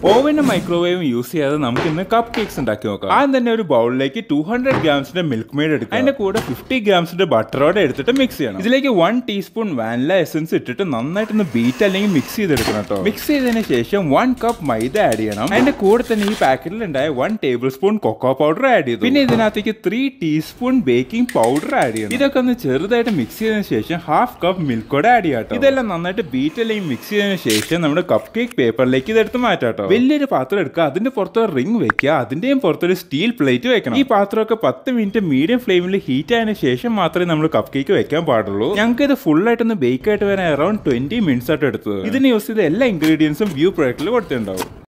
ഓവനും മൈക്രോവേവും use ചെയ്യാതെ നമുക്ക് ഇന്ന് കപ്പ് കേക്ക്സ് ഉണ്ടാക്കി നോക്കാം ആദ്യം തന്നെ ഒരു ബൗളിലേക്ക് ടു ഹൺഡ്രഡ് ഗ്രാംസിന്റെ മിൽക്ക് മെയ്ഡ് എടുക്കുക അതിന്റെ കൂടെ ഫിഫ്റ്റി ഗ്രാംസിന്റെ ബട്ടറോടെ എടുത്തിട്ട് മിക്സ് ചെയ്യണം ഇതിലേക്ക് വൺ ടീസ്പൂൺ വാനില എസൻസ് ഇട്ടിട്ട് നന്നായിട്ടൊന്ന് ബീറ്റ് അല്ലെങ്കിൽ മിക്സ് ചെയ്തെടുക്കണം കേട്ടോ മിക്സ് ചെയ്തതിന് ശേഷം വൺ കപ്പ് മൈദ ആഡ് ചെയ്യണം അതിന്റെ കൂടെ തന്നെ ഈ പാക്കറ്റിൽ ഉണ്ടായ one tablespoon cocoa powder add ചെയ്തു പിന്നെ ഇതിനകത്തേക്ക് three teaspoon baking powder add ചെയ്യണം ഇതൊക്കെ ഒന്ന് ചെറുതായിട്ട് മിക്സ് ചെയ്തതിന് ശേഷം ഹാഫ് കപ്പ് മിൽക്ക് കൂടെ ആഡ് ചെയ്യാട്ടോ ഇതെല്ലാം നന്നായിട്ട് ബീറ്റ് അല്ലെങ്കിൽ മിക്സ് ചെയ്തതിന് ശേഷം നമ്മുടെ കപ്പ് കേക്ക് പേപ്പറിലേക്ക് ഇതെടുത്ത് മാറ്റാട്ടോ വലിയൊരു പാത്രം എടുക്കുക അതിന്റെ പുറത്ത് ഒരു റിംഗ് വെക്കുക അതിന്റെയും പുറത്തൊരു സ്റ്റീൽ പ്ലേറ്റ് വെക്കണം ഈ പാത്രമൊക്കെ പത്ത് മിനിറ്റ് മീഡിയം ഫ്ലെയിമിൽ ഹീറ്റ് ആയതിനു ശേഷം മാത്രമേ നമ്മൾ കപ്പ് കേക്ക് വെക്കാൻ പാടുള്ളൂ ഞങ്ങൾക്ക് ഇത് ഫുൾ ആയിട്ടൊന്ന് ബേക്ക് ആയിട്ട് വരാൻ അറൌണ്ട് ട്വന്റി മിനിറ്റ്സ് ആയിട്ട് എടുത്തത് ഇതിന് യൂസ് ചെയ്ത എല്ലാ ഇൻഗ്രീഡിയൻസും വ്യൂ പ്രൊഡക്റ്റിൽ കൊടുത്തിട്ടുണ്ടാവും